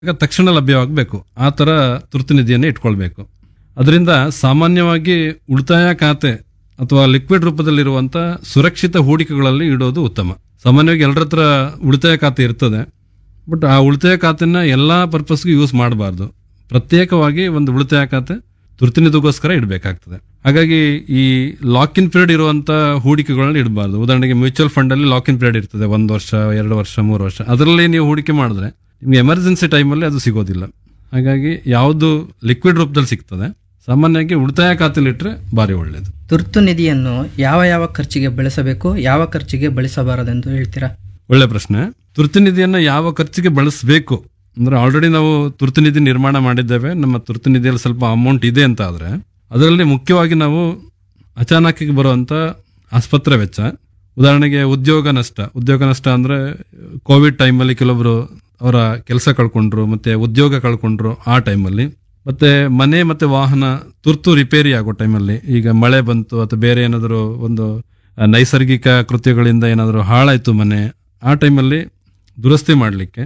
ಈಗ ತಕ್ಷಣ ಲಭ್ಯವಾಗಬೇಕು ಆ ಥರ ತುರ್ತು ನಿಧಿಯನ್ನು ಇಟ್ಕೊಳ್ಬೇಕು ಅದರಿಂದ ಸಾಮಾನ್ಯವಾಗಿ ಉಳಿತಾಯ ಖಾತೆ ಅಥವಾ ಲಿಕ್ವಿಡ್ ರೂಪದಲ್ಲಿರುವಂಥ ಸುರಕ್ಷಿತ ಹೂಡಿಕೆಗಳಲ್ಲಿ ಇಡೋದು ಉತ್ತಮ ಸಾಮಾನ್ಯವಾಗಿ ಎಲ್ಲರ ಹತ್ರ ಉಳಿತಾಯ ಖಾತೆ ಇರ್ತದೆ ಬಟ್ ಆ ಉಳಿತಾಯ ಖಾತೆನ ಎಲ್ಲ ಪರ್ಪಸ್ಗೂ ಯೂಸ್ ಮಾಡಬಾರ್ದು ಪ್ರತ್ಯೇಕವಾಗಿ ಒಂದು ಉಳಿತಾಯ ಖಾತೆ ತುರ್ತಿನಿಧಿಗೋಸ್ಕರ ಇಡಬೇಕಾಗ್ತದೆ ಹಾಗಾಗಿ ಈ ಲಾಕ್ ಇನ್ ಪೀರಿಯಡ್ ಇರುವಂತ ಹೂಡಿಕೆಗಳನ್ನ ಇಡಬಾರ್ದು ಉದಾಹರಣೆಗೆ ಮ್ಯೂಚುವಲ್ ಫಂಡ್ ಅಲ್ಲಿ ಲಾಕ್ ಇನ್ ಪೀರಿಯಡ್ ಇರ್ತದೆ ಒಂದು ವರ್ಷ ಎರಡು ವರ್ಷ ಮೂರು ವರ್ಷ ಅದರಲ್ಲಿ ನೀವು ಹೂಡಿಕೆ ಮಾಡಿದ್ರೆ ನಿಮ್ಗೆ ಎಮರ್ಜೆನ್ಸಿ ಟೈಮಲ್ಲಿ ಅದು ಸಿಗೋದಿಲ್ಲ ಹಾಗಾಗಿ ಯಾವುದು ಲಿಕ್ವಿಡ್ ರೂಪದಲ್ಲಿ ಸಿಗ್ತದೆ ಸಾಮಾನ್ಯವಾಗಿ ಉಳಿತಾಯ ಖಾತೆಲಿ ಇಟ್ಟರೆ ಭಾರಿ ಒಳ್ಳೆಯದು ತುರ್ತು ನಿಧಿಯನ್ನು ಯಾವ ಯಾವ ಖರ್ಚಿಗೆ ಬಳಸಬೇಕು ಯಾವ ಖರ್ಚಿಗೆ ಬಳಸಬಾರದೆಂದು ಹೇಳ್ತೀರಾ ಒಳ್ಳೆ ಪ್ರಶ್ನೆ ತುರ್ತು ನಿಧಿಯನ್ನು ಯಾವ ಖರ್ಚಿಗೆ ಬಳಸಬೇಕು ಅಂದ್ರೆ ಆಲ್ರೆಡಿ ನಾವು ತುರ್ತು ನಿಧಿ ನಿರ್ಮಾಣ ಮಾಡಿದ್ದೇವೆ ನಮ್ಮ ತುರ್ತು ನಿಧಿಯಲ್ಲಿ ಸ್ವಲ್ಪ ಅಮೌಂಟ್ ಇದೆ ಅಂತ ಆದ್ರೆ ಅದರಲ್ಲಿ ಮುಖ್ಯವಾಗಿ ನಾವು ಅಚಾನಕ್ಕಿಗೆ ಬರುವಂತ ಆಸ್ಪತ್ರೆ ವೆಚ್ಚ ಉದಾಹರಣೆಗೆ ಉದ್ಯೋಗ ನಷ್ಟ ಉದ್ಯೋಗ ನಷ್ಟ ಅಂದ್ರೆ ಕೋವಿಡ್ ಟೈಮಲ್ಲಿ ಕೆಲವೊಬ್ರು ಅವರ ಕೆಲಸ ಕಳ್ಕೊಂಡ್ರು ಮತ್ತೆ ಉದ್ಯೋಗ ಕಳ್ಕೊಂಡ್ರು ಆ ಟೈಮಲ್ಲಿ ಮತ್ತೆ ಮನೆ ಮತ್ತೆ ವಾಹನ ತುರ್ತು ರಿಪೇರಿ ಆಗೋ ಟೈಮಲ್ಲಿ ಈಗ ಮಳೆ ಬಂತು ಅಥವಾ ಬೇರೆ ಏನಾದರೂ ಒಂದು ಆ, ನೈಸರ್ಗಿಕ ಕೃತ್ಯಗಳಿಂದ ಏನಾದರೂ ಹಾಳಾಯ್ತು ಮನೆ ಆ ಟೈಮಲ್ಲಿ ದುರಸ್ತಿ ಮಾಡಲಿಕ್ಕೆ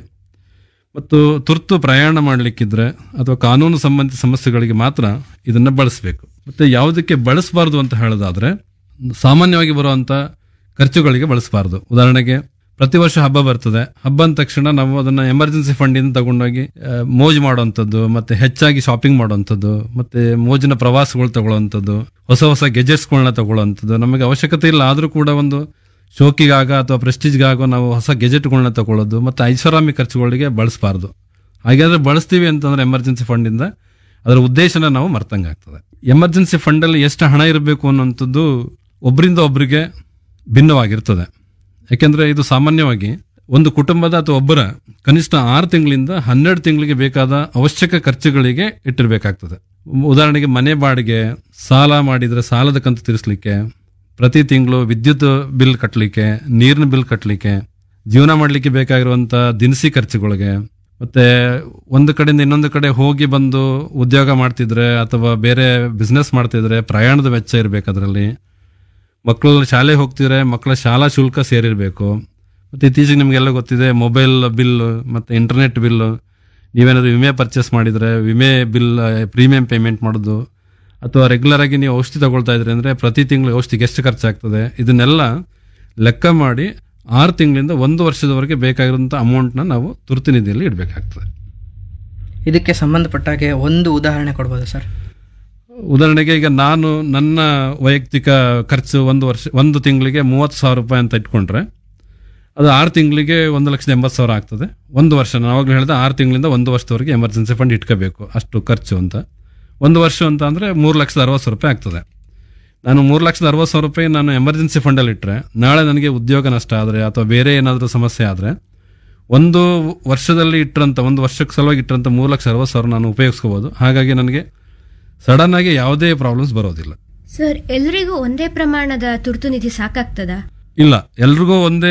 ಮತ್ತು ತುರ್ತು ಪ್ರಯಾಣ ಮಾಡಲಿಕ್ಕಿದ್ರೆ ಅಥವಾ ಕಾನೂನು ಸಂಬಂಧಿತ ಸಮಸ್ಯೆಗಳಿಗೆ ಮಾತ್ರ ಇದನ್ನ ಬಳಸಬೇಕು ಮತ್ತೆ ಯಾವುದಕ್ಕೆ ಬಳಸಬಾರ್ದು ಅಂತ ಹೇಳೋದಾದ್ರೆ ಸಾಮಾನ್ಯವಾಗಿ ಬರುವಂತ ಖರ್ಚುಗಳಿಗೆ ಬಳಸಬಾರ್ದು ಉದಾಹರಣೆಗೆ ಪ್ರತಿ ವರ್ಷ ಹಬ್ಬ ಬರ್ತದೆ ಹಬ್ಬ ಅಂದ ತಕ್ಷಣ ನಾವು ಅದನ್ನ ಎಮರ್ಜೆನ್ಸಿ ಫಂಡ್ ಇಂದ ತಗೊಂಡೋಗಿ ಆ, ಮೋಜು ಮಾಡುವಂಥದ್ದು ಮತ್ತೆ ಹೆಚ್ಚಾಗಿ ಶಾಪಿಂಗ್ ಮಾಡುವಂಥದ್ದು ಮತ್ತೆ ಮೋಜಿನ ಪ್ರವಾಸಗಳು ತಗೊಳ್ಳುವಂಥದ್ದು ಹೊಸ ಹೊಸ ಗೆಜೆಟ್ಸ್ಗಳನ್ನ ತಗೊಳ್ಳುವಂಥದ್ದು ನಮಗೆ ಅವಶ್ಯಕತೆ ಇಲ್ಲ ಆದರೂ ಕೂಡ ಒಂದು ಶೋಕಿಗಾಗ ಅಥವಾ ಪ್ರೆಸ್ಟೀಜ್ಗಾಗೋ ನಾವು ಹೊಸ ಗೆಜೆಟ್ಗಳನ್ನ ತಗೊಳ್ಳೋದು ಮತ್ತೆ ಐಷಾರಾಮಿ ಖರ್ಚುಗಳಿಗೆ ಬಳಸಬಾರ್ದು ಹಾಗಾದ್ರೆ ಬಳಸ್ತೀವಿ ಅಂತಂದ್ರೆ ಎಮರ್ಜೆನ್ಸಿ ಫಂಡಿಂದ ಅದರ ಉದ್ದೇಶನ ನಾವು ಮರ್ತಂಗಾಗ್ತದೆ ಎಮರ್ಜೆನ್ಸಿ ಫಂಡಲ್ಲಿ ಎಷ್ಟು ಹಣ ಇರಬೇಕು ಅನ್ನೋಂಥದ್ದು ಒಬ್ಬರಿಂದ ಒಬ್ಬರಿಗೆ ಭಿನ್ನವಾಗಿರ್ತದೆ ಯಾಕೆಂದ್ರೆ ಇದು ಸಾಮಾನ್ಯವಾಗಿ ಒಂದು ಕುಟುಂಬದ ಅಥವಾ ಒಬ್ಬರ ಕನಿಷ್ಠ ಆರು ತಿಂಗಳಿಂದ ಹನ್ನೆರಡು ತಿಂಗಳಿಗೆ ಬೇಕಾದ ಅವಶ್ಯಕ ಖರ್ಚುಗಳಿಗೆ ಇಟ್ಟಿರಬೇಕಾಗ್ತದೆ ಉದಾಹರಣೆಗೆ ಮನೆ ಬಾಡಿಗೆ ಸಾಲ ಮಾಡಿದ್ರೆ ಸಾಲದ ಕಂತು ತೀರಿಸಲಿಕ್ಕೆ ಪ್ರತಿ ತಿಂಗಳು ವಿದ್ಯುತ್ ಬಿಲ್ ಕಟ್ಟಲಿಕ್ಕೆ ನೀರಿನ ಬಿಲ್ ಕಟ್ಟಲಿಕ್ಕೆ ಜೀವನ ಮಾಡಲಿಕ್ಕೆ ಬೇಕಾಗಿರುವಂತ ದಿನಸಿ ಖರ್ಚುಗಳಿಗೆ ಮತ್ತೆ ಒಂದು ಕಡೆಯಿಂದ ಇನ್ನೊಂದು ಕಡೆ ಹೋಗಿ ಬಂದು ಉದ್ಯೋಗ ಮಾಡ್ತಿದ್ರೆ ಅಥವಾ ಬೇರೆ ಬಿಸ್ನೆಸ್ ಮಾಡ್ತಿದ್ರೆ ಪ್ರಯಾಣದ ವೆಚ್ಚ ಇರಬೇಕು ಅದರಲ್ಲಿ ಮಕ್ಕಳು ಶಾಲೆಗೆ ಹೋಗ್ತಿದ್ರೆ ಮಕ್ಕಳ ಶಾಲಾ ಶುಲ್ಕ ಸೇರಿರಬೇಕು ಮತ್ತು ಇತ್ತೀಚೆಗೆ ನಿಮಗೆಲ್ಲ ಗೊತ್ತಿದೆ ಮೊಬೈಲ್ ಬಿಲ್ ಮತ್ತು ಇಂಟರ್ನೆಟ್ ಬಿಲ್ ನೀವೇನಾದರೂ ವಿಮೆ ಪರ್ಚೇಸ್ ಮಾಡಿದರೆ ವಿಮೆ ಬಿಲ್ ಪ್ರೀಮಿಯಂ ಪೇಮೆಂಟ್ ಮಾಡೋದು ಅಥವಾ ರೆಗ್ಯುಲರ್ ಆಗಿ ನೀವು ಔಷಧಿ ತಗೊಳ್ತಾ ಇದ್ರಿ ಅಂದರೆ ಪ್ರತಿ ತಿಂಗಳು ಔಷಧಿಗೆ ಎಷ್ಟು ಖರ್ಚಾಗ್ತದೆ ಇದನ್ನೆಲ್ಲ ಲೆಕ್ಕ ಮಾಡಿ ಆರು ತಿಂಗಳಿಂದ ಒಂದು ವರ್ಷದವರೆಗೆ ಬೇಕಾಗಿರುವಂಥ ಅಮೌಂಟ್ನ ನಾವು ತುರ್ತು ನಿಧಿಯಲ್ಲಿ ಇಡಬೇಕಾಗ್ತದೆ ಇದಕ್ಕೆ ಸಂಬಂಧಪಟ್ಟ ಹಾಗೆ ಒಂದು ಉದಾಹರಣೆ ಕೊಡ್ಬೋದು ಸರ್ ಉದಾಹರಣೆಗೆ ಈಗ ನಾನು ನನ್ನ ವೈಯಕ್ತಿಕ ಖರ್ಚು ಒಂದು ವರ್ಷ ಒಂದು ತಿಂಗಳಿಗೆ ಮೂವತ್ತು ಸಾವಿರ ರೂಪಾಯಿ ಅಂತ ಇಟ್ಕೊಂಡ್ರೆ ಅದು ಆರು ತಿಂಗಳಿಗೆ ಒಂದು ಲಕ್ಷದ ಎಂಬತ್ತು ಸಾವಿರ ಆಗ್ತದೆ ಒಂದು ವರ್ಷ ನಾನು ಅವಾಗಲೂ ಹೇಳಿದೆ ಆರು ತಿಂಗಳಿಂದ ಒಂದು ವರ್ಷದವರೆಗೆ ಎಮರ್ಜೆನ್ಸಿ ಫಂಡ್ ಇಟ್ಕೋಬೇಕು ಅಷ್ಟು ಖರ್ಚು ಅಂತ ಒಂದು ವರ್ಷ ಅಂತ ಅಂದರೆ ಮೂರು ಲಕ್ಷದ ಅರವತ್ತು ಸಾವಿರ ರೂಪಾಯಿ ಆಗ್ತದೆ ನಾನು ಮೂರು ಲಕ್ಷದ ಅರವತ್ತು ಸಾವಿರ ರೂಪಾಯಿ ನಾನು ಎಮರ್ಜೆನ್ಸಿ ಫಂಡಲ್ಲಿ ಇಟ್ಟರೆ ನಾಳೆ ನನಗೆ ಉದ್ಯೋಗ ನಷ್ಟ ಆದರೆ ಅಥವಾ ಬೇರೆ ಏನಾದರೂ ಸಮಸ್ಯೆ ಆದರೆ ಒಂದು ವರ್ಷದಲ್ಲಿ ಇಟ್ಟರಂತ ಒಂದು ವರ್ಷಕ್ಕೆ ಸಲುವಾಗಿ ಇಟ್ಟರಂತ ಮೂರು ಲಕ್ಷ ಅರವತ್ತು ಸಾವಿರ ನಾನು ಉಪಯೋಗಿಸ್ಕೋಬೋದು ಹಾಗಾಗಿ ನನಗೆ ಸಡನ್ ಆಗಿ ಯಾವುದೇ ಪ್ರಾಬ್ಲಮ್ಸ್ ಬರೋದಿಲ್ಲ ಸರ್ ಎಲ್ರಿಗೂ ಒಂದೇ ಪ್ರಮಾಣದ ತುರ್ತು ನಿಧಿ ಸಾಕಾಗ್ತದಾ ಇಲ್ಲ ಎಲ್ರಿಗೂ ಒಂದೇ